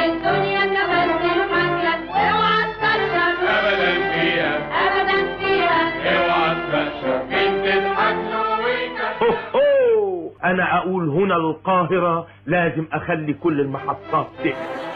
الدنيا كمان تضحك لك واوعى تكشر ابدا فيها ابدا فيها اوعى تكشف انت تضحك له ويكشف هو هو انا اقول هنا للقاهرة لازم اخلي كل المحطات تقفل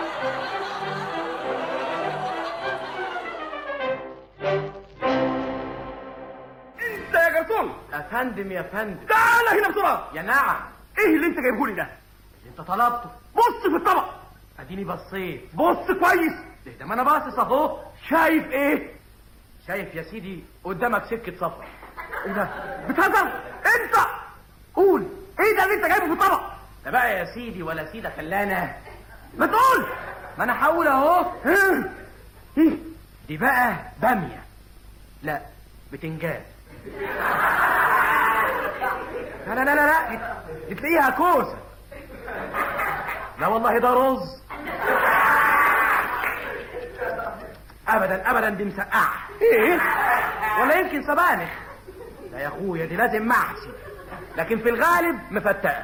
انت يا جرسون يا فندم يا فندم تعال هنا بسرعه يا نعم ايه اللي انت جايبه لي ده انت طلبته بص في الطبق اديني بصيت بص كويس ده ما انا باصص اهو شايف ايه شايف يا سيدي قدامك سكه سفر ايه ده بتهزر انت قول ايه ده اللي انت جايبه في الطبق ده بقى يا سيدي ولا سيدة خلانا ما تقول ما انا هقول اهو ها؟ ايه دي بقى باميه لا بتنجان لا لا لا لا لا دي- دي تلاقيها كوسه لا والله ده رز ابدا ابدا دي مسقعه ايه ولا يمكن سبانخ لا يا اخويا دي لازم محشي لكن في الغالب مفتقه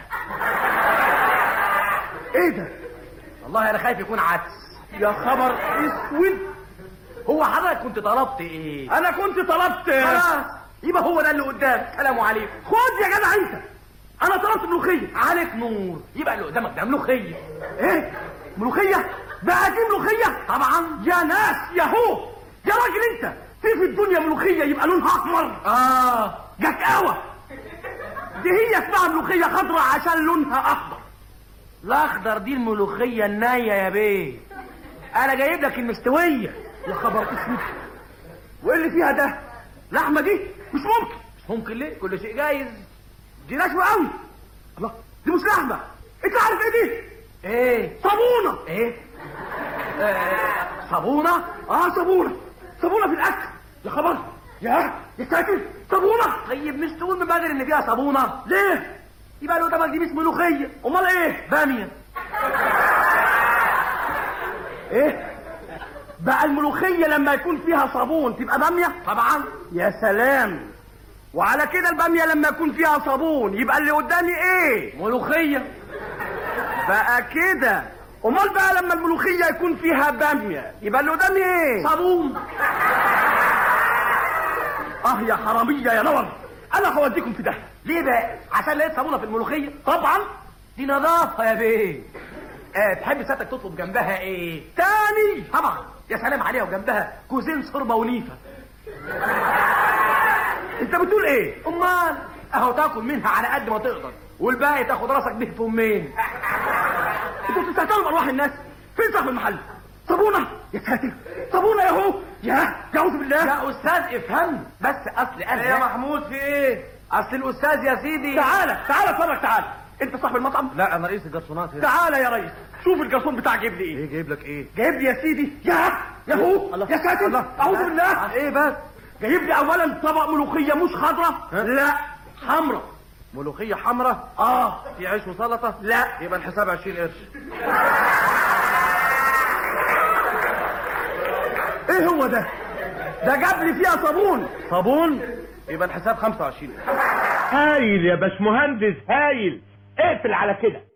ايه ده والله انا خايف يكون عدس يا خبر اسود هو حضرتك كنت طلبت ايه انا كنت طلبت خلاص يبقى هو ده اللي قدامك سلام عليكم خد يا جدع انت انا طلبت ملوخيه عليك نور يبقى اللي قدامك ده ملوخيه ايه ملوخيه بقى دي ملوخيه طبعا يا ناس يا هو يا راجل انت في في الدنيا ملوخيه يبقى لونها احمر اه جكاوه دي هي اسمها ملوخيه خضراء عشان لونها اخضر الاخضر دي الملوخيه النيه يا بيه انا جايب لك المستويه يا خبر اسود وايه اللي فيها ده لحمه دي مش ممكن مش ممكن ليه كل شيء جايز دي ناشفه قوي الله دي مش لحمه انت عارف ايه دي ايه صابونه ايه آه، صابونه اه صابونه صابونه في الاكل يا خبر يا يا ساتر صابونه طيب مش تقول من بدري ان فيها صابونه ليه يبقى اللي قدامك دي مش ملوخيه امال ايه باميه ايه بقى الملوخيه لما يكون فيها صابون تبقى باميه طبعا يا سلام وعلى كده الباميه لما يكون فيها صابون يبقى اللي قدامي ايه ملوخيه بقى كده امال بقى لما الملوخيه يكون فيها باميه يبقى اللي قدامي ايه صابون اه يا حراميه يا نور انا هوديكم في ده ليه بقى عشان لقيت صابونه في الملوخيه طبعا دي نظافه يا بيه آه تحب سيادتك تطلب جنبها ايه تاني طبعا يا سلام عليها وجنبها كوزين شوربه ونيفه انت بتقول ايه امال اهو تاكل منها على قد ما تقدر والباقي تاخد راسك به في امين انتوا بتستهتروا بارواح الناس فين صاحب المحل صابونه يا ساتر صابونه يا هو يا اعوذ بالله يا استاذ افهمني بس اصل انا يا محمود في ايه اصل الاستاذ يا سيدي تعالى تعالى اتفرج تعالى انت صاحب المطعم لا انا رئيس الجرسونات هنا تعالى يا ريس شوف الجرسون بتاعك جايب لي ايه جايب لك ايه جايب لي يا سيدي يا يا هو يا ساتر اعوذ بالله ايه بس جايب لي اولا طبق ملوخيه مش خضراء لا حمراء ملوخيه حمراء اه في عيش وسلطه لا يبقى الحساب 20 قرش ايه هو ده ده جاب لي فيها صابون صابون يبقى الحساب 25 قرش هايل يا باشمهندس هايل اقفل على كده